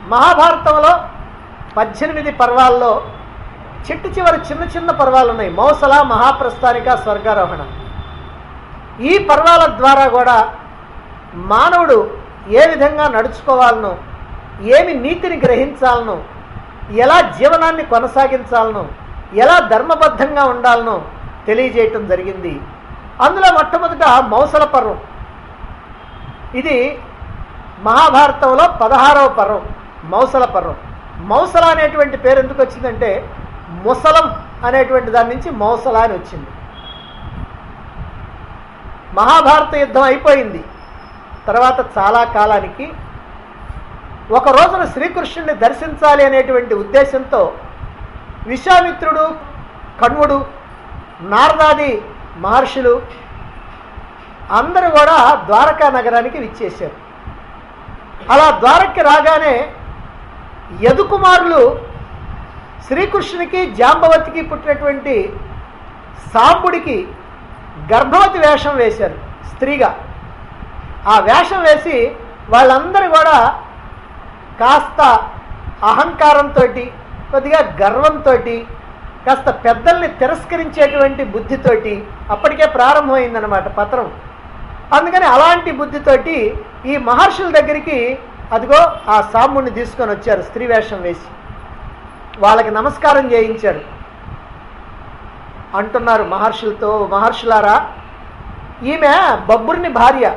మహాభారతంలో పద్దెనిమిది పర్వాల్లో చిట్టు చివరి చిన్న చిన్న పర్వాలు ఉన్నాయి మౌసల మహాప్రస్థానిక స్వర్గారోహణ ఈ పర్వాల ద్వారా కూడా మానవుడు ఏ విధంగా నడుచుకోవాలనో ఏమి నీతిని గ్రహించాలనో ఎలా జీవనాన్ని కొనసాగించాలనో ఎలా ధర్మబద్ధంగా ఉండాలనో తెలియజేయటం జరిగింది అందులో మొట్టమొదట మౌసల పర్వం ఇది మహాభారతంలో పదహారవ పర్వం మౌసల పర్వం మౌసల అనేటువంటి పేరు ఎందుకు వచ్చిందంటే ముసలం అనేటువంటి దాని నుంచి మౌసల అని వచ్చింది మహాభారత యుద్ధం అయిపోయింది తర్వాత చాలా కాలానికి ఒక రోజున శ్రీకృష్ణుడిని దర్శించాలి అనేటువంటి ఉద్దేశంతో విశ్వామిత్రుడు కణ్వుడు నారదాది మహర్షులు అందరూ కూడా ద్వారకా నగరానికి విచ్చేశారు అలా ద్వారక్కి రాగానే యదుకుమారులు శ్రీకృష్ణునికి జాంబవతికి పుట్టినటువంటి సాంబుడికి గర్భవతి వేషం వేశారు స్త్రీగా ఆ వేషం వేసి వాళ్ళందరూ కూడా కాస్త అహంకారంతో కొద్దిగా గర్వంతో కాస్త పెద్దల్ని తిరస్కరించేటువంటి బుద్ధితోటి అప్పటికే ప్రారంభమైందనమాట పత్రం అందుకని అలాంటి బుద్ధితోటి ఈ మహర్షుల దగ్గరికి అదిగో ఆ సాంబుడిని తీసుకొని వచ్చారు స్త్రీ వేషం వేసి వాళ్ళకి నమస్కారం చేయించారు అంటున్నారు మహర్షులతో మహర్షులారా ఈమె బబ్బురిని భార్య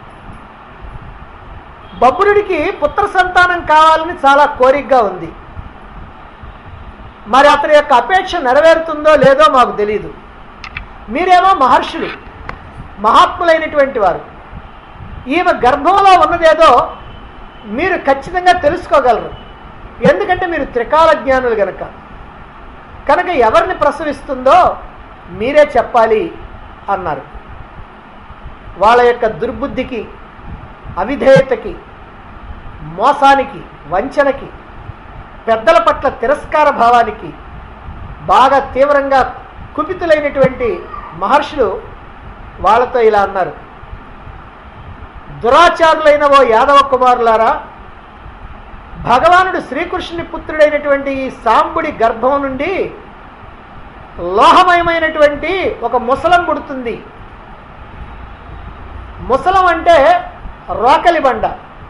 బబ్బురుడికి పుత్ర సంతానం కావాలని చాలా కోరికగా ఉంది మరి అతని యొక్క అపేక్ష నెరవేరుతుందో లేదో మాకు తెలియదు మీరేమో మహర్షులు మహాత్ములైనటువంటి వారు ఈమె గర్భంలో ఉన్నదేదో మీరు ఖచ్చితంగా తెలుసుకోగలరు ఎందుకంటే మీరు త్రికాల జ్ఞానులు గనక కనుక ఎవరిని ప్రసవిస్తుందో మీరే చెప్పాలి అన్నారు వాళ్ళ యొక్క దుర్బుద్ధికి అవిధేయతకి మోసానికి వంచనకి పెద్దల పట్ల తిరస్కార భావానికి బాగా తీవ్రంగా కుపితులైనటువంటి మహర్షులు వాళ్ళతో ఇలా అన్నారు దురాచారులైన ఓ యాదవ కుమారులారా భగవానుడు శ్రీకృష్ణుని పుత్రుడైనటువంటి ఈ సాంబుడి గర్భం నుండి లోహమయమైనటువంటి ఒక ముసలం పుడుతుంది ముసలం అంటే రోకలి బండ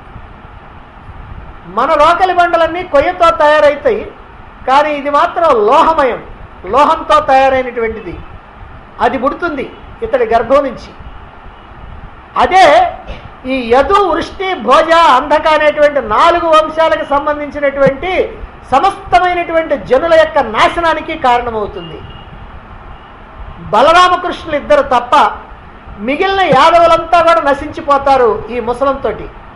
మన రోకలి బండలన్నీ కొయ్యతో తయారవుతాయి కానీ ఇది మాత్రం లోహమయం లోహంతో తయారైనటువంటిది అది పుడుతుంది ఇతడి గర్భం నుంచి అదే ఈ యదు వృష్టి భోజ అంధక అనేటువంటి నాలుగు వంశాలకు సంబంధించినటువంటి సమస్తమైనటువంటి జనుల యొక్క నాశనానికి కారణమవుతుంది బలరామకృష్ణులు ఇద్దరు తప్ప మిగిలిన యాదవులంతా కూడా నశించిపోతారు ఈ ముసలంతో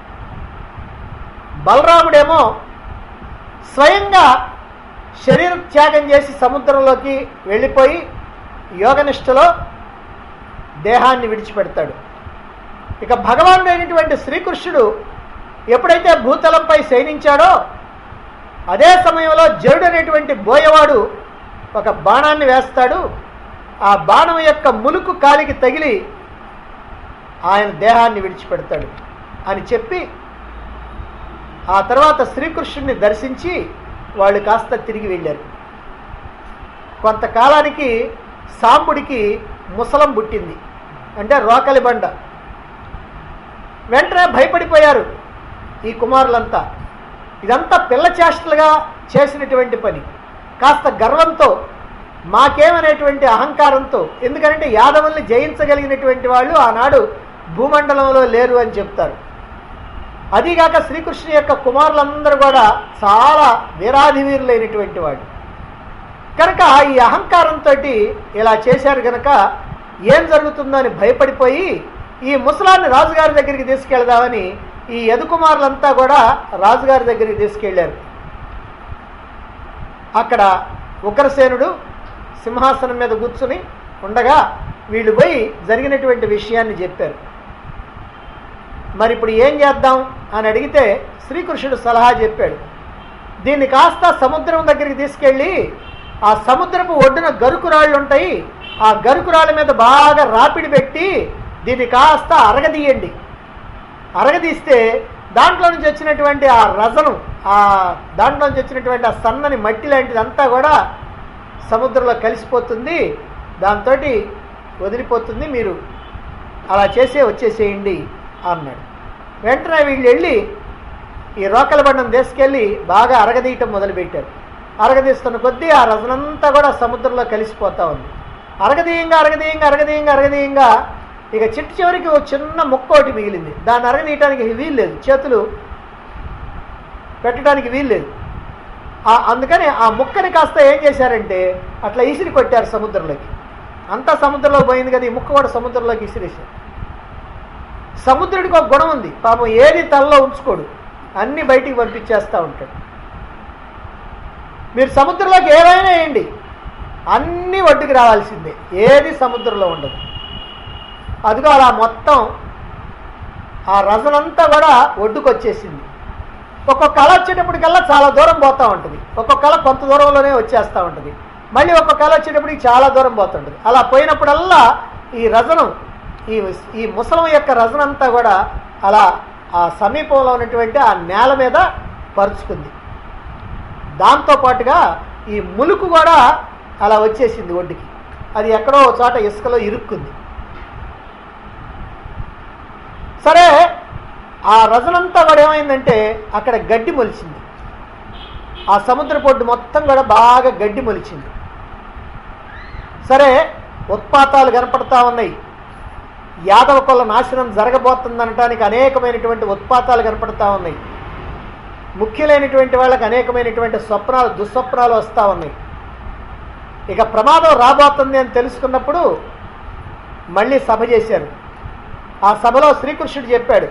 బలరాముడేమో స్వయంగా శరీర త్యాగం చేసి సముద్రంలోకి వెళ్ళిపోయి యోగనిష్టలో దేహాన్ని విడిచిపెడతాడు ఇక భగవానుడైనటువంటి శ్రీకృష్ణుడు ఎప్పుడైతే భూతలంపై శయనించాడో అదే సమయంలో జరుడు అనేటువంటి బోయవాడు ఒక బాణాన్ని వేస్తాడు ఆ బాణం యొక్క ములుకు కాలికి తగిలి ఆయన దేహాన్ని విడిచిపెడతాడు అని చెప్పి ఆ తర్వాత శ్రీకృష్ణుడిని దర్శించి వాళ్ళు కాస్త తిరిగి వెళ్ళారు కొంతకాలానికి సాంబుడికి ముసలం పుట్టింది అంటే రోకలి బండ వెంటనే భయపడిపోయారు ఈ కుమారులంతా ఇదంతా పిల్ల చేష్టలుగా చేసినటువంటి పని కాస్త గర్వంతో మాకేమనేటువంటి అహంకారంతో ఎందుకంటే యాదవుల్ని జయించగలిగినటువంటి వాళ్ళు ఆనాడు భూమండలంలో లేరు అని చెప్తారు అదిగాక శ్రీకృష్ణు యొక్క కుమారులందరూ కూడా చాలా వీరాధివీరులైనటువంటి వాళ్ళు కనుక ఈ అహంకారంతో ఇలా చేశారు కనుక ఏం జరుగుతుందో అని భయపడిపోయి ఈ ముసలాన్ని రాజుగారి దగ్గరికి తీసుకెళ్దామని ఈ యదుకుమారులంతా కూడా రాజుగారి దగ్గరికి తీసుకెళ్లారు అక్కడ ఉగ్రసేనుడు సింహాసనం మీద కూర్చుని ఉండగా వీళ్ళు పోయి జరిగినటువంటి విషయాన్ని చెప్పారు మరి ఇప్పుడు ఏం చేద్దాం అని అడిగితే శ్రీకృష్ణుడు సలహా చెప్పాడు దీన్ని కాస్త సముద్రం దగ్గరికి తీసుకెళ్ళి ఆ సముద్రపు ఒడ్డున గరుకురాళ్ళు ఉంటాయి ఆ గరుకురాళ్ళ మీద బాగా రాపిడి పెట్టి దీన్ని కాస్త అరగదీయండి అరగదీస్తే దాంట్లో నుంచి వచ్చినటువంటి ఆ రసనం ఆ దాంట్లోంచి వచ్చినటువంటి ఆ సన్నని మట్టి లాంటిది అంతా కూడా సముద్రంలో కలిసిపోతుంది దాంతో వదిలిపోతుంది మీరు అలా చేసే వచ్చేసేయండి అన్నాడు వెంటనే వీళ్ళు వెళ్ళి ఈ రోకల బండం తీసుకెళ్ళి బాగా అరగదీయటం మొదలుపెట్టారు అరగదీస్తున్న కొద్దీ ఆ రజనంతా కూడా సముద్రంలో కలిసిపోతా ఉంది అరగదీయంగా అరగదీయంగా అరగదీయంగా అరగదీయంగా ఇక చిట్టు చివరికి ఒక చిన్న ముక్క ఒకటి మిగిలింది దాన్ని అరగదీయటానికి వీలు లేదు చేతులు పెట్టడానికి వీలు లేదు ఆ అందుకని ఆ ముక్కని కాస్త ఏం చేశారంటే అట్లా ఇసిరి కొట్టారు సముద్రంలోకి అంతా సముద్రంలో పోయింది కదా ఈ ముక్క కూడా సముద్రంలోకి ఇసిరేశారు సముద్రుడికి ఒక గుణం ఉంది పాపం ఏది తలలో ఉంచుకోడు అన్ని బయటికి పంపించేస్తూ ఉంటాడు మీరు సముద్రంలోకి ఏమైనా వేయండి అన్నీ ఒడ్డుకి రావాల్సిందే ఏది సముద్రంలో ఉండదు అదిగో అలా మొత్తం ఆ రజనంతా కూడా ఒడ్డుకు వచ్చేసింది ఒక్కొక్క కళ వచ్చేటప్పటికల్లా చాలా దూరం పోతూ ఉంటుంది ఒక్కొక్క కళ కొంత దూరంలోనే వచ్చేస్తూ ఉంటుంది మళ్ళీ ఒక్కొక్క కళ వచ్చేటప్పటికి చాలా దూరం పోతుంటుంది అలా పోయినప్పుడల్లా ఈ రజనం ఈ ఈ ముసలం యొక్క రజనంతా కూడా అలా ఆ సమీపంలో ఉన్నటువంటి ఆ నేల మీద పరుచుకుంది దాంతో పాటుగా ఈ ములుకు కూడా అలా వచ్చేసింది ఒడ్డుకి అది ఎక్కడో ఒక చోట ఇసుకలో ఇరుక్కుంది సరే ఆ రజనంతా కూడా ఏమైందంటే అక్కడ గడ్డి మొలిచింది ఆ సముద్ర పొడ్డు మొత్తం కూడా బాగా గడ్డి మొలిచింది సరే ఉత్పాతాలు కనపడతా ఉన్నాయి యాదవ కుల నాశనం జరగబోతుందనటానికి అనేకమైనటువంటి ఉత్పాతాలు కనపడతా ఉన్నాయి ముఖ్యులైనటువంటి వాళ్ళకి అనేకమైనటువంటి స్వప్నాలు దుస్వప్నాలు వస్తూ ఉన్నాయి ఇక ప్రమాదం రాబోతుంది అని తెలుసుకున్నప్పుడు మళ్ళీ సభ చేశారు ఆ సభలో శ్రీకృష్ణుడు చెప్పాడు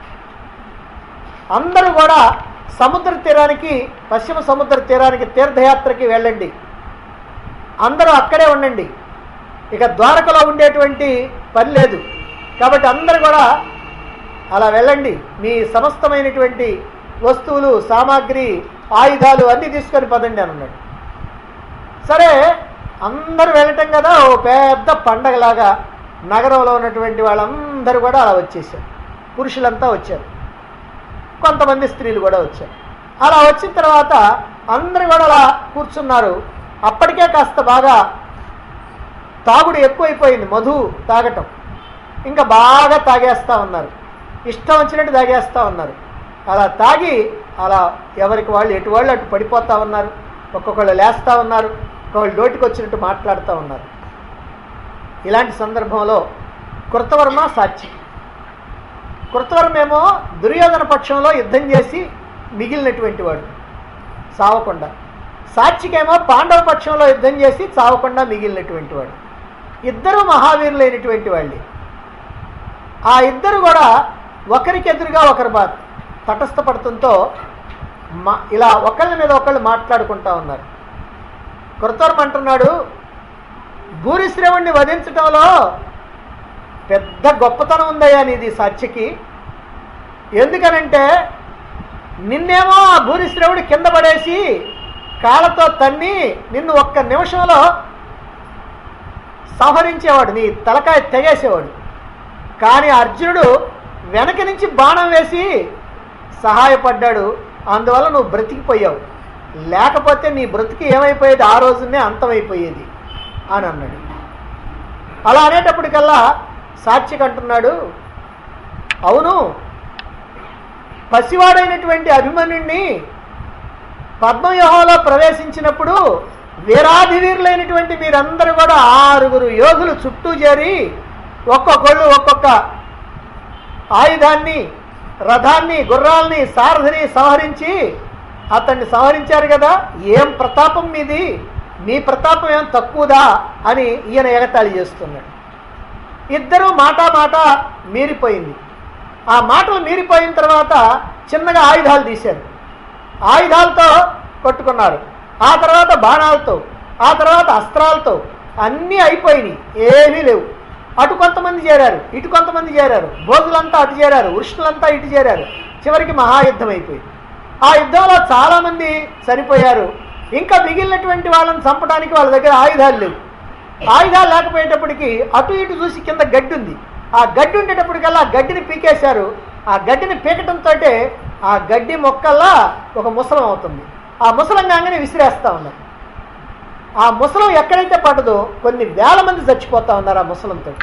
అందరూ కూడా సముద్ర తీరానికి పశ్చిమ సముద్ర తీరానికి తీర్థయాత్రకి వెళ్ళండి అందరూ అక్కడే ఉండండి ఇక ద్వారకలో ఉండేటువంటి పని లేదు కాబట్టి అందరూ కూడా అలా వెళ్ళండి మీ సమస్తమైనటువంటి వస్తువులు సామాగ్రి ఆయుధాలు అన్నీ తీసుకొని పదండి అని అన్నాడు సరే అందరూ వెళ్ళటం కదా ఓ పెద్ద పండగలాగా నగరంలో ఉన్నటువంటి వాళ్ళందరూ కూడా అలా వచ్చేసారు పురుషులంతా వచ్చారు కొంతమంది స్త్రీలు కూడా వచ్చారు అలా వచ్చిన తర్వాత అందరూ కూడా అలా కూర్చున్నారు అప్పటికే కాస్త బాగా తాగుడు ఎక్కువైపోయింది మధు తాగటం ఇంకా బాగా తాగేస్తూ ఉన్నారు ఇష్టం వచ్చినట్టు తాగేస్తూ ఉన్నారు అలా తాగి అలా ఎవరికి వాళ్ళు ఎటు వాళ్ళు అటు పడిపోతూ ఉన్నారు ఒక్కొక్కళ్ళు లేస్తూ ఉన్నారు ఒక్కొక్కళ్ళు నోటికి వచ్చినట్టు మాట్లాడుతూ ఉన్నారు ఇలాంటి సందర్భంలో కృతవర్మ సాక్షి కృతవర్మేమో దుర్యోధన పక్షంలో యుద్ధం చేసి మిగిలినటువంటి వాడు సావకుండా సాక్షికేమో పాండవ పక్షంలో యుద్ధం చేసి చావకుండా మిగిలినటువంటి వాడు ఇద్దరు మహావీరులైనటువంటి వాళ్ళే ఆ ఇద్దరు కూడా ఒకరికి ఎదురుగా ఒకరు బా తటస్థపడుతుంతో మా ఇలా ఒకళ్ళ మీద ఒకళ్ళు మాట్లాడుకుంటా ఉన్నారు కృతవర్మ అంటున్నాడు భూరిశ్రవుణ్ణి వధించటంలో పెద్ద గొప్పతనం ఉందయ్యా నీది సత్యకి ఎందుకనంటే నిన్నేమో ఆ భూరిశ్రవుడు కింద పడేసి కాళ్ళతో తన్ని నిన్ను ఒక్క నిమిషంలో సంహరించేవాడు నీ తలకాయ తెగేసేవాడు కానీ అర్జునుడు వెనక నుంచి బాణం వేసి సహాయపడ్డాడు అందువల్ల నువ్వు బ్రతికిపోయావు లేకపోతే నీ బ్రతికి ఏమైపోయేది ఆ రోజునే అంతమైపోయేది అని అన్నాడు అలా అనేటప్పటికల్లా సాక్షికి అంటున్నాడు అవును పసివాడైనటువంటి అభిమన్యుణ్ణి పద్మవ్యూహంలో ప్రవేశించినప్పుడు వీరాధివీరులైనటువంటి మీరందరూ కూడా ఆరుగురు యోధులు చుట్టూ చేరి ఒక్కొక్కళ్ళు ఒక్కొక్క ఆయుధాన్ని రథాన్ని గుర్రాల్ని సారథిని సంహరించి అతన్ని సంహరించారు కదా ఏం ప్రతాపం మీది మీ ప్రతాపం ఏం తక్కువదా అని ఈయన ఎగతాళి చేస్తున్నాడు ఇద్దరు మాట మాట మీరిపోయింది ఆ మాటలు మీరిపోయిన తర్వాత చిన్నగా ఆయుధాలు తీశారు ఆయుధాలతో కొట్టుకున్నారు ఆ తర్వాత బాణాలతో ఆ తర్వాత అస్త్రాలతో అన్నీ అయిపోయినాయి ఏమీ లేవు అటు కొంతమంది చేరారు ఇటు కొంతమంది చేరారు భోగులంతా అటు చేరారు వృష్ణులంతా ఇటు చేరారు చివరికి మహాయుద్ధం అయిపోయింది ఆ యుద్ధంలో చాలామంది చనిపోయారు ఇంకా మిగిలినటువంటి వాళ్ళని చంపడానికి వాళ్ళ దగ్గర ఆయుధాలు లేవు ఆయుధాలు లేకపోయేటప్పటికి అటు ఇటు చూసి కింద గడ్డి ఉంది ఆ గడ్డి ఉండేటప్పటికల్లా ఆ గడ్డిని పీకేశారు ఆ గడ్డిని పీకటంతో ఆ గడ్డి మొక్కల్లా ఒక ముసలం అవుతుంది ఆ ముసలం కాగానే విసిరేస్తా ఉన్నారు ఆ ముసలం ఎక్కడైతే పడదో కొన్ని వేల మంది చచ్చిపోతా ఉన్నారు ఆ ముసలంతో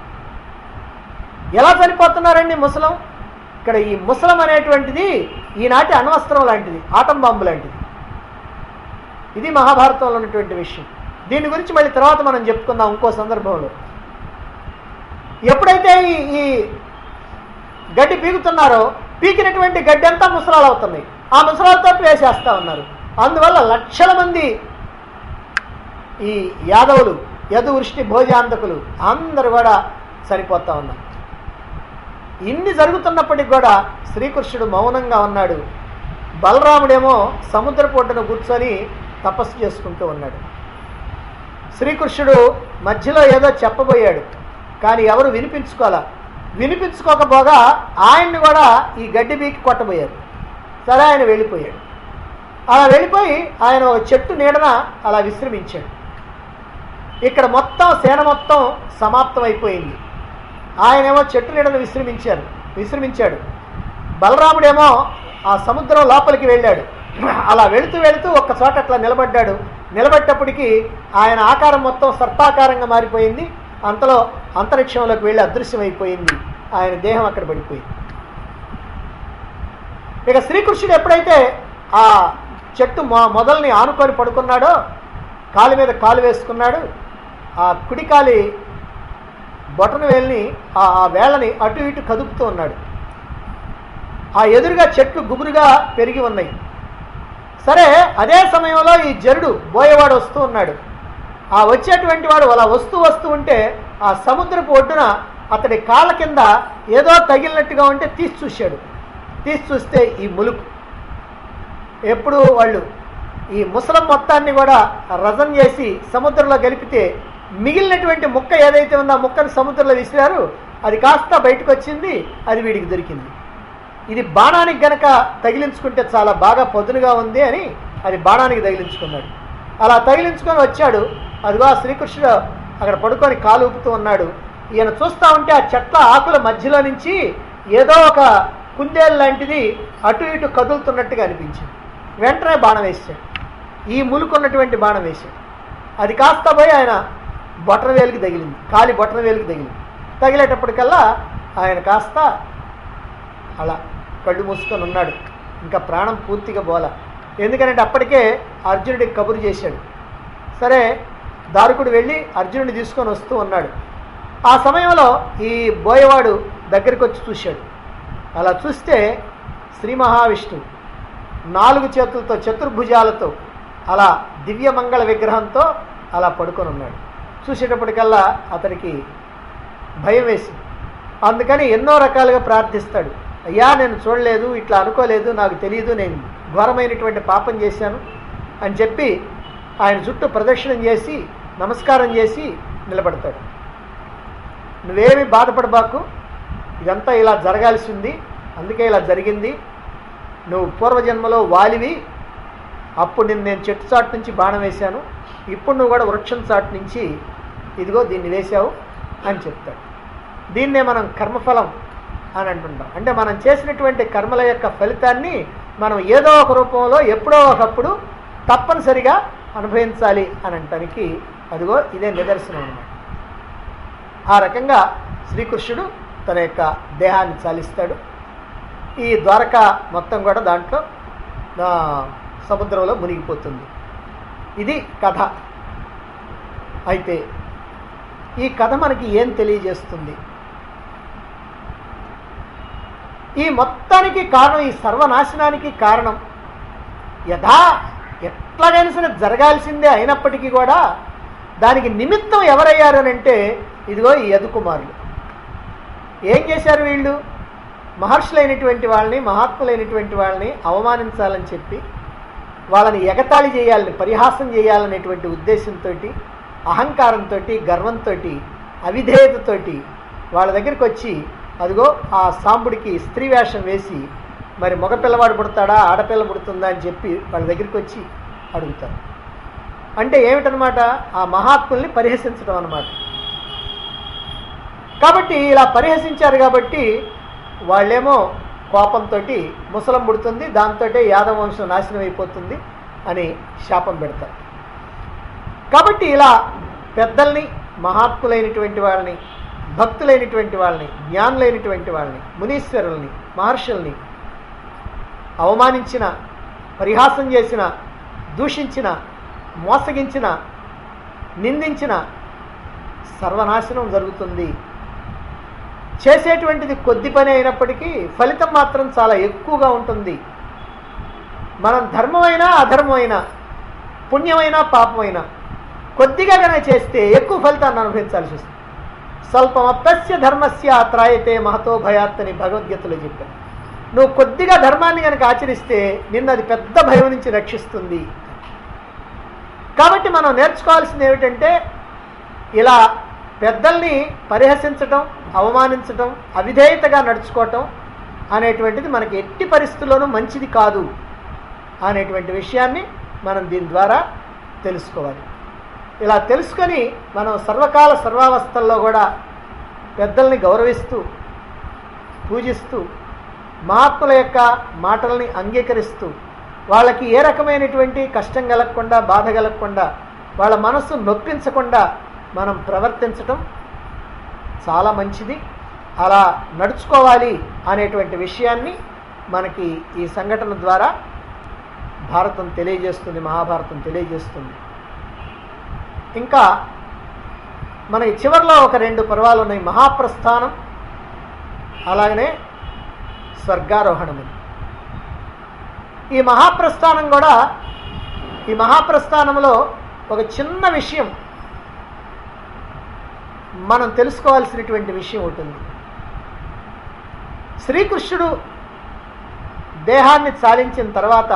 ఎలా చనిపోతున్నారండి ముసలం ఇక్కడ ఈ ముసలం అనేటువంటిది ఈనాటి అణ్వస్త్రం లాంటిది ఆటం బాంబు లాంటిది ఇది మహాభారతంలో ఉన్నటువంటి విషయం దీని గురించి మళ్ళీ తర్వాత మనం చెప్పుకుందాం ఇంకో సందర్భంలో ఎప్పుడైతే ఈ ఈ గడ్డి పీకుతున్నారో పీకినటువంటి గడ్డి అంతా ముసలాలు అవుతున్నాయి ఆ ముసలాలతో వేసేస్తా ఉన్నారు అందువల్ల లక్షల మంది ఈ యాదవులు యదువృష్టి భోజాంతకులు అందరూ కూడా సరిపోతా ఉన్నారు ఇన్ని జరుగుతున్నప్పటికి కూడా శ్రీకృష్ణుడు మౌనంగా ఉన్నాడు బలరాముడేమో సముద్రపు ఒడ్డున కూర్చొని తపస్సు చేసుకుంటూ ఉన్నాడు శ్రీకృష్ణుడు మధ్యలో ఏదో చెప్పబోయాడు కానీ ఎవరు వినిపించుకోవాలా వినిపించుకోకపోగా ఆయన్ని కూడా ఈ గడ్డి బీకి కొట్టబోయారు సరే ఆయన వెళ్ళిపోయాడు అలా వెళ్ళిపోయి ఆయన ఒక చెట్టు నీడన అలా విశ్రమించాడు ఇక్కడ మొత్తం సేన మొత్తం సమాప్తం అయిపోయింది ఆయనేమో చెట్టు నీడను విశ్రమించారు విశ్రమించాడు బలరాముడేమో ఆ సముద్రం లోపలికి వెళ్ళాడు అలా వెళుతూ వెళుతూ ఒక్క చోట అట్లా నిలబడ్డాడు నిలబడ్డప్పటికీ ఆయన ఆకారం మొత్తం సర్పాకారంగా మారిపోయింది అంతలో అంతరిక్షంలోకి వెళ్ళి అదృశ్యమైపోయింది ఆయన దేహం అక్కడ పడిపోయింది ఇక శ్రీకృష్ణుడు ఎప్పుడైతే ఆ చెట్టు మొ మొదల్ని ఆనుకొని పడుకున్నాడో కాలు మీద కాలు వేసుకున్నాడు ఆ కుడి కాలి బొటన వేలిని ఆ ఆ వేళ్ళని అటు ఇటు కదుపుతూ ఉన్నాడు ఆ ఎదురుగా చెట్లు గుబురుగా పెరిగి ఉన్నాయి సరే అదే సమయంలో ఈ జరుడు బోయేవాడు వస్తూ ఉన్నాడు ఆ వచ్చేటువంటి వాడు అలా వస్తూ వస్తూ ఉంటే ఆ సముద్రపు ఒడ్డున అతడి కాళ్ళ కింద ఏదో తగిలినట్టుగా ఉంటే తీసి చూశాడు తీసి చూస్తే ఈ ములుకు ఎప్పుడు వాళ్ళు ఈ ముసలం మొత్తాన్ని కూడా రజం చేసి సముద్రంలో గలిపితే మిగిలినటువంటి ముక్క ఏదైతే ఉందో ఆ ముక్కను సముద్రంలో విసిరారు అది కాస్త బయటకు వచ్చింది అది వీడికి దొరికింది ఇది బాణానికి గనక తగిలించుకుంటే చాలా బాగా పొదునుగా ఉంది అని అది బాణానికి తగిలించుకున్నాడు అలా తగిలించుకొని వచ్చాడు అదిగో ఆ శ్రీకృష్ణుడు అక్కడ పడుకొని కాలు ఊపుతూ ఉన్నాడు ఈయన చూస్తా ఉంటే ఆ చెట్ల ఆకుల మధ్యలో నుంచి ఏదో ఒక కుందేలు లాంటిది అటు ఇటు కదులుతున్నట్టుగా అనిపించింది వెంటనే బాణం వేసాడు ఈ ములుకున్నటువంటి బాణం వేశాడు అది కాస్త పోయి ఆయన బొటన వేలికి తగిలింది కాలి బొటన వేలికి తగిలింది తగిలేటప్పటికల్లా ఆయన కాస్త అలా కళ్ళు మూసుకొని ఉన్నాడు ఇంకా ప్రాణం పూర్తిగా బోల ఎందుకంటే అప్పటికే అర్జునుడికి కబురు చేశాడు సరే దారుకుడు వెళ్ళి అర్జునుడిని తీసుకొని వస్తూ ఉన్నాడు ఆ సమయంలో ఈ బోయవాడు దగ్గరికి వచ్చి చూశాడు అలా చూస్తే శ్రీ మహావిష్ణువు నాలుగు చేతులతో చతుర్భుజాలతో అలా దివ్యమంగళ విగ్రహంతో అలా పడుకొని ఉన్నాడు చూసేటప్పటికల్లా అతనికి భయం వేసింది అందుకని ఎన్నో రకాలుగా ప్రార్థిస్తాడు అయ్యా నేను చూడలేదు ఇట్లా అనుకోలేదు నాకు తెలియదు నేను ఘోరమైనటువంటి పాపం చేశాను అని చెప్పి ఆయన చుట్టూ ప్రదక్షిణం చేసి నమస్కారం చేసి నిలబడతాడు నువ్వేమి బాధపడబాకు ఇదంతా ఇలా జరగాల్సి ఉంది అందుకే ఇలా జరిగింది నువ్వు పూర్వజన్మలో వాలివి అప్పుడు నిన్ను నేను చెట్టు చాటు నుంచి బాణం వేశాను ఇప్పుడు నువ్వు కూడా వృక్షం చాటు నుంచి ఇదిగో దీన్ని వేశావు అని చెప్తాడు దీన్నే మనం కర్మఫలం అని అంటుంటాం అంటే మనం చేసినటువంటి కర్మల యొక్క ఫలితాన్ని మనం ఏదో ఒక రూపంలో ఎప్పుడో ఒకప్పుడు తప్పనిసరిగా అనుభవించాలి అని అంటానికి అదిగో ఇదే నిదర్శనం అన్నమాట ఆ రకంగా శ్రీకృష్ణుడు తన యొక్క దేహాన్ని చాలిస్తాడు ఈ ద్వారక మొత్తం కూడా దాంట్లో ఆ, సముద్రంలో మునిగిపోతుంది ఇది కథ అయితే ఈ కథ మనకి ఏం తెలియజేస్తుంది ఈ మొత్తానికి కారణం ఈ సర్వనాశనానికి కారణం యథా ఎట్లాగైనా సరే జరగాల్సిందే అయినప్పటికీ కూడా దానికి నిమిత్తం ఎవరయ్యారు అని అంటే ఇదిగో ఈ యదుకుమారులు ఏం చేశారు వీళ్ళు మహర్షులైనటువంటి వాళ్ళని మహాత్ములైనటువంటి వాళ్ళని అవమానించాలని చెప్పి వాళ్ళని ఎగతాళి చేయాలని పరిహాసం చేయాలనేటువంటి ఉద్దేశంతో అహంకారంతో గర్వంతో అవిధేయతతోటి వాళ్ళ దగ్గరికి వచ్చి అదిగో ఆ సాంబుడికి స్త్రీ వేషం వేసి మరి మగ పిల్లవాడు పుడతాడా ఆడపిల్ల పుడుతుందా అని చెప్పి వాళ్ళ దగ్గరికి వచ్చి అడుగుతారు అంటే ఏమిటనమాట ఆ మహాత్ముల్ని పరిహసించడం అనమాట కాబట్టి ఇలా పరిహసించారు కాబట్టి వాళ్ళేమో కోపంతో ముసలం పుడుతుంది దాంతో యాదవ వంశం నాశనం అయిపోతుంది అని శాపం పెడతారు కాబట్టి ఇలా పెద్దల్ని మహాత్ములైనటువంటి వాళ్ళని భక్తులైనటువంటి వాళ్ళని జ్ఞానులైనటువంటి వాళ్ళని మునీశ్వరుల్ని మహర్షుల్ని అవమానించిన పరిహాసం చేసిన దూషించిన మోసగించిన నిందించిన సర్వనాశనం జరుగుతుంది చేసేటువంటిది కొద్ది పని అయినప్పటికీ ఫలితం మాత్రం చాలా ఎక్కువగా ఉంటుంది మనం ధర్మమైనా అధర్మమైనా పుణ్యమైనా పాపమైనా కొద్దిగా కనుక చేస్తే ఎక్కువ ఫలితాన్ని అనుభవించాల్సి వస్తుంది స్వల్పమప్యస్య ధర్మస్య త్రాయతే మహతో భయాత్ అని భగవద్గీతలో చెప్పారు నువ్వు కొద్దిగా ధర్మాన్ని కనుక ఆచరిస్తే నిన్ను అది పెద్ద భయం నుంచి రక్షిస్తుంది కాబట్టి మనం నేర్చుకోవాల్సింది ఏమిటంటే ఇలా పెద్దల్ని పరిహసించటం అవమానించటం అవిధేయతగా నడుచుకోవటం అనేటువంటిది మనకి ఎట్టి పరిస్థితుల్లోనూ మంచిది కాదు అనేటువంటి విషయాన్ని మనం దీని ద్వారా తెలుసుకోవాలి ఇలా తెలుసుకొని మనం సర్వకాల సర్వావస్థల్లో కూడా పెద్దల్ని గౌరవిస్తూ పూజిస్తూ మహాత్ముల యొక్క మాటల్ని అంగీకరిస్తూ వాళ్ళకి ఏ రకమైనటువంటి కష్టం కలగకుండా బాధ కలగకుండా వాళ్ళ మనస్సు నొప్పించకుండా మనం ప్రవర్తించటం చాలా మంచిది అలా నడుచుకోవాలి అనేటువంటి విషయాన్ని మనకి ఈ సంఘటన ద్వారా భారతం తెలియజేస్తుంది మహాభారతం తెలియజేస్తుంది ఇంకా మనకి చివరిలో ఒక రెండు పర్వాలు ఉన్నాయి మహాప్రస్థానం అలాగనే స్వర్గారోహణం అని ఈ మహాప్రస్థానం కూడా ఈ మహాప్రస్థానంలో ఒక చిన్న విషయం మనం తెలుసుకోవాల్సినటువంటి విషయం ఉంటుంది శ్రీకృష్ణుడు దేహాన్ని చాలించిన తర్వాత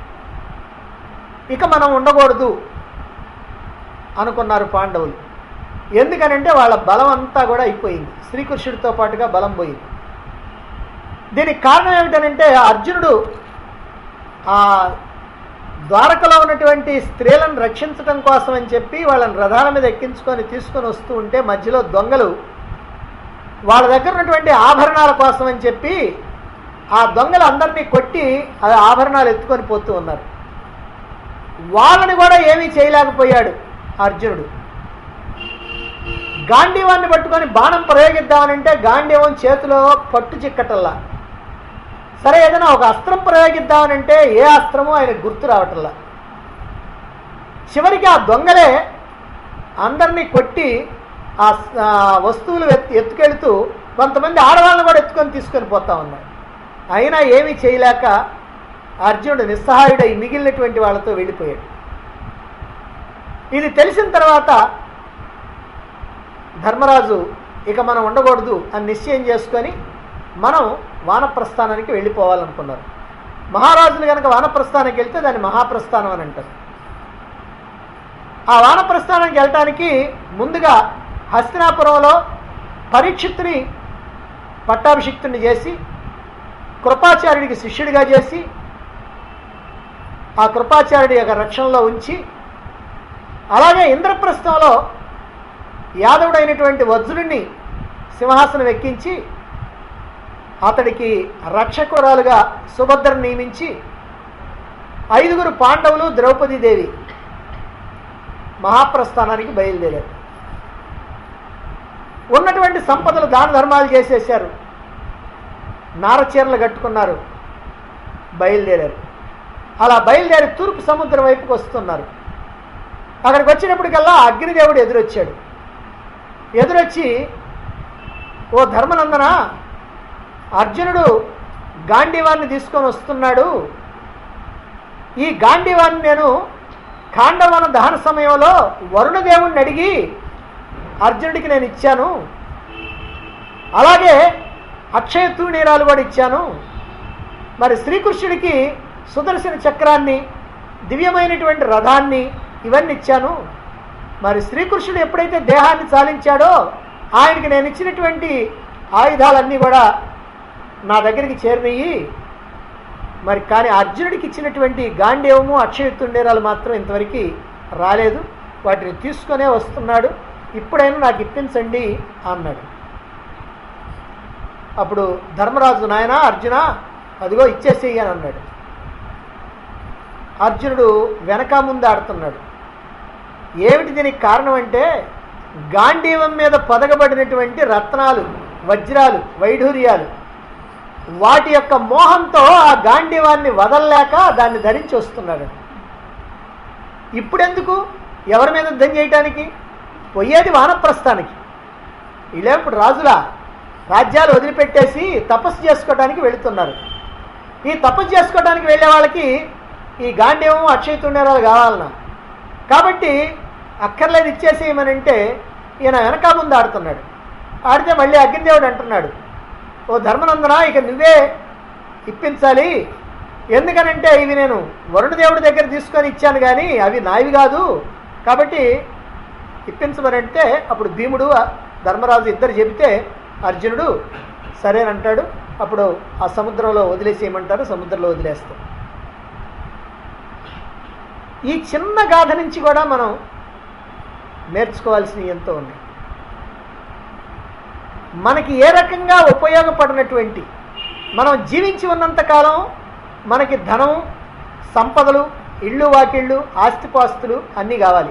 ఇక మనం ఉండకూడదు అనుకున్నారు పాండవులు ఎందుకనంటే వాళ్ళ బలం అంతా కూడా అయిపోయింది శ్రీకృష్ణుడితో పాటుగా బలం పోయింది దీనికి కారణం ఏమిటనంటే అర్జునుడు ఆ ద్వారకలో ఉన్నటువంటి స్త్రీలను రక్షించడం కోసం అని చెప్పి వాళ్ళని రథాల మీద ఎక్కించుకొని తీసుకొని వస్తూ ఉంటే మధ్యలో దొంగలు వాళ్ళ దగ్గర ఉన్నటువంటి ఆభరణాల కోసం అని చెప్పి ఆ దొంగలు అందరినీ కొట్టి ఆ ఆభరణాలు ఎత్తుకొని పోతూ ఉన్నారు వాళ్ళని కూడా ఏమీ చేయలేకపోయాడు అర్జునుడు గాంధీవాన్ని పట్టుకొని బాణం ప్రయోగిద్దామనంటే గాంధీవం చేతిలో పట్టు చిక్కటల్లా సరే ఏదైనా ఒక అస్త్రం ప్రయోగిద్దామనంటే ఏ అస్త్రమో ఆయన గుర్తు రావటంలా చివరికి ఆ దొంగలే అందరినీ కొట్టి ఆ స- ఆ వస్తువులు ఎత్తు ఎత్తుకెళ్తూ కొంతమంది ఆడవాళ్ళని కూడా ఎత్తుకొని తీసుకొని పోతా ఉన్నారు అయినా ఏమీ చేయలేక అర్జునుడు నిస్సహాయుడై మిగిలినటువంటి వాళ్ళతో వెళ్ళిపోయాడు ఇది తెలిసిన తర్వాత ధర్మరాజు ఇక మనం ఉండకూడదు అని నిశ్చయం చేసుకొని మనం వానప్రస్థానానికి వెళ్ళిపోవాలనుకున్నారు మహారాజులు కనుక వానప్రస్థానానికి వెళ్తే దాన్ని మహాప్రస్థానం అని అంటారు ఆ వానప్రస్థానానికి వెళ్ళటానికి ముందుగా హస్తినాపురంలో పరీక్షిత్తుని పట్టాభిషిక్తుని చేసి కృపాచార్యుడికి శిష్యుడిగా చేసి ఆ కృపాచార్యుడి యొక్క రక్షణలో ఉంచి అలాగే ఇంద్రప్రస్థంలో యాదవుడైనటువంటి వజ్రుడిని సింహాసనం ఎక్కించి అతడికి రక్షకురాలుగా సుభద్రను నియమించి ఐదుగురు పాండవులు ద్రౌపదీదేవి మహాప్రస్థానానికి బయలుదేరారు ఉన్నటువంటి సంపదలు దాన ధర్మాలు చేసేశారు నారచీరలు కట్టుకున్నారు బయలుదేరారు అలా బయలుదేరి తూర్పు సముద్రం వైపుకి వస్తున్నారు అక్కడికి వచ్చినప్పటికల్లా అగ్నిదేవుడు ఎదురొచ్చాడు ఎదురొచ్చి ఓ ధర్మనందన అర్జునుడు గాంధీవాన్ని తీసుకొని వస్తున్నాడు ఈ గాంధీవాన్ని నేను ఖాండవన దహన సమయంలో వరుణదేవుణ్ణి అడిగి అర్జునుడికి నేను ఇచ్చాను అలాగే అక్షయ తూణీరాలు కూడా ఇచ్చాను మరి శ్రీకృష్ణుడికి సుదర్శన చక్రాన్ని దివ్యమైనటువంటి రథాన్ని ఇవన్నీ ఇచ్చాను మరి శ్రీకృష్ణుడు ఎప్పుడైతే దేహాన్ని చాలించాడో ఆయనకి నేను ఇచ్చినటువంటి ఆయుధాలన్నీ కూడా నా దగ్గరికి చేరినయి మరి కానీ అర్జునుడికి ఇచ్చినటువంటి గాంధేవము అక్షయతుండేరాలు మాత్రం ఇంతవరకు రాలేదు వాటిని తీసుకొనే వస్తున్నాడు ఇప్పుడైనా నాకు ఇప్పించండి అన్నాడు అప్పుడు ధర్మరాజు నాయన అర్జున అదిగో ఇచ్చేసేయి అని అన్నాడు అర్జునుడు వెనక ముందు ఆడుతున్నాడు ఏమిటి దీనికి కారణం అంటే గాంధీవం మీద పొదగబడినటువంటి రత్నాలు వజ్రాలు వైఢూర్యాలు వాటి యొక్క మోహంతో ఆ గాంధీవాన్ని వదలలేక దాన్ని ధరించి వస్తున్నాడు ఇప్పుడెందుకు ఎవరి మీద యుద్ధం చేయటానికి పోయేది వానప్రస్థానికి ఇలా ఇప్పుడు రాజుల రాజ్యాలు వదిలిపెట్టేసి తపస్సు చేసుకోవడానికి వెళుతున్నారు ఈ తపస్సు చేసుకోవడానికి వెళ్ళే వాళ్ళకి ఈ గాంధీవం అక్షయ తుండేరాలు కావాలన్నా కాబట్టి అక్కర్లేదు ఇచ్చేసేయమనంటే ఈయన వెనక ముందు ఆడుతున్నాడు ఆడితే మళ్ళీ అగ్నిదేవుడు అంటున్నాడు ఓ ధర్మనందన ఇక నువ్వే ఇప్పించాలి ఎందుకనంటే ఇవి నేను వరుణదేవుడి దగ్గర తీసుకొని ఇచ్చాను కానీ అవి నావి కాదు కాబట్టి ఇప్పించమనంటే అప్పుడు భీముడు ధర్మరాజు ఇద్దరు చెబితే అర్జునుడు సరేనంటాడు అప్పుడు ఆ సముద్రంలో వదిలేసేయమంటారు సముద్రంలో వదిలేస్తాం ఈ చిన్న గాథ నుంచి కూడా మనం నేర్చుకోవాల్సినవి ఎంతో ఉన్నాయి మనకి ఏ రకంగా ఉపయోగపడినటువంటి మనం జీవించి ఉన్నంతకాలం మనకి ధనం సంపదలు ఇళ్ళు వాకిళ్ళు ఆస్తిపాస్తులు అన్నీ కావాలి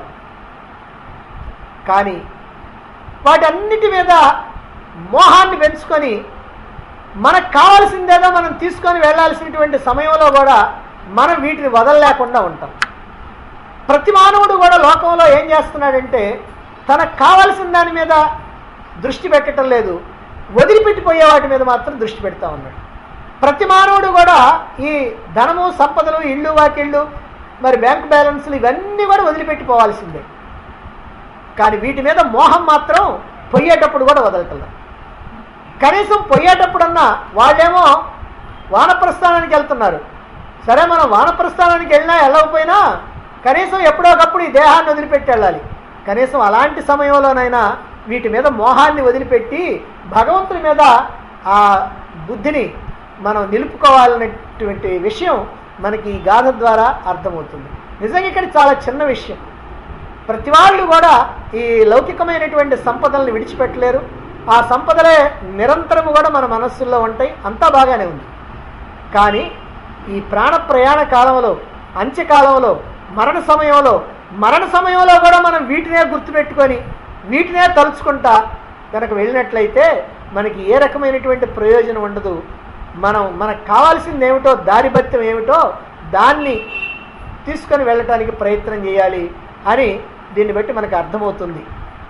కానీ వాటన్నిటి మీద మోహాన్ని పెంచుకొని మనకు కావాల్సిందేదో మనం తీసుకొని వెళ్ళాల్సినటువంటి సమయంలో కూడా మనం వీటిని వదలలేకుండా ఉంటాం ప్రతి మానవుడు కూడా లోకంలో ఏం చేస్తున్నాడంటే తనకు కావాల్సిన దాని మీద దృష్టి పెట్టడం లేదు వదిలిపెట్టిపోయే వాటి మీద మాత్రం దృష్టి పెడతా ఉన్నాడు ప్రతి మానవుడు కూడా ఈ ధనము సంపదలు ఇళ్ళు వాకిళ్ళు మరి బ్యాంక్ బ్యాలెన్స్లు ఇవన్నీ కూడా వదిలిపెట్టిపోవాల్సిందే కానీ వీటి మీద మోహం మాత్రం పొయ్యేటప్పుడు కూడా వదలటం కనీసం పొయ్యేటప్పుడన్నా వాళ్ళేమో వానప్రస్థానానికి వెళ్తున్నారు సరే మనం వానప్రస్థానానికి వెళ్ళినా వెళ్ళకపోయినా కనీసం ఎప్పుడోకప్పుడు ఈ దేహాన్ని వదిలిపెట్టి వెళ్ళాలి కనీసం అలాంటి సమయంలోనైనా వీటి మీద మోహాన్ని వదిలిపెట్టి భగవంతుని మీద ఆ బుద్ధిని మనం నిలుపుకోవాలనేటువంటి విషయం మనకి ఈ గాథ ద్వారా అర్థమవుతుంది నిజంగా ఇక్కడ చాలా చిన్న విషయం ప్రతి వాళ్ళు కూడా ఈ లౌకికమైనటువంటి సంపదలను విడిచిపెట్టలేరు ఆ సంపదలే నిరంతరము కూడా మన మనస్సుల్లో ఉంటాయి అంతా బాగానే ఉంది కానీ ఈ ప్రాణ ప్రయాణ కాలంలో అంత్యకాలంలో మరణ సమయంలో మరణ సమయంలో కూడా మనం వీటినే గుర్తుపెట్టుకొని వీటినే తలుచుకుంటా కనుక వెళ్ళినట్లయితే మనకి ఏ రకమైనటువంటి ప్రయోజనం ఉండదు మనం మనకు కావాల్సింది ఏమిటో దారిభత్యం ఏమిటో దాన్ని తీసుకొని వెళ్ళటానికి ప్రయత్నం చేయాలి అని దీన్ని బట్టి మనకు అర్థమవుతుంది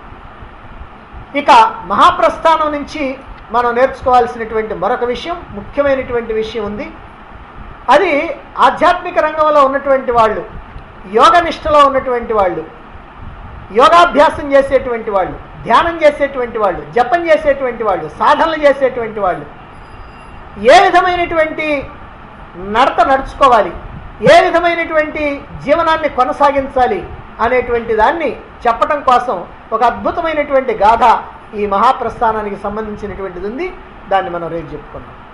ఇక మహాప్రస్థానం నుంచి మనం నేర్చుకోవాల్సినటువంటి మరొక విషయం ముఖ్యమైనటువంటి విషయం ఉంది అది ఆధ్యాత్మిక రంగంలో ఉన్నటువంటి వాళ్ళు యోగ నిష్టలో ఉన్నటువంటి వాళ్ళు యోగాభ్యాసం చేసేటువంటి వాళ్ళు ధ్యానం చేసేటువంటి వాళ్ళు జపం చేసేటువంటి వాళ్ళు సాధనలు చేసేటువంటి వాళ్ళు ఏ విధమైనటువంటి నడత నడుచుకోవాలి ఏ విధమైనటువంటి జీవనాన్ని కొనసాగించాలి అనేటువంటి దాన్ని చెప్పటం కోసం ఒక అద్భుతమైనటువంటి గాథ ఈ మహాప్రస్థానానికి సంబంధించినటువంటిది ఉంది దాన్ని మనం రేపు చెప్పుకున్నాం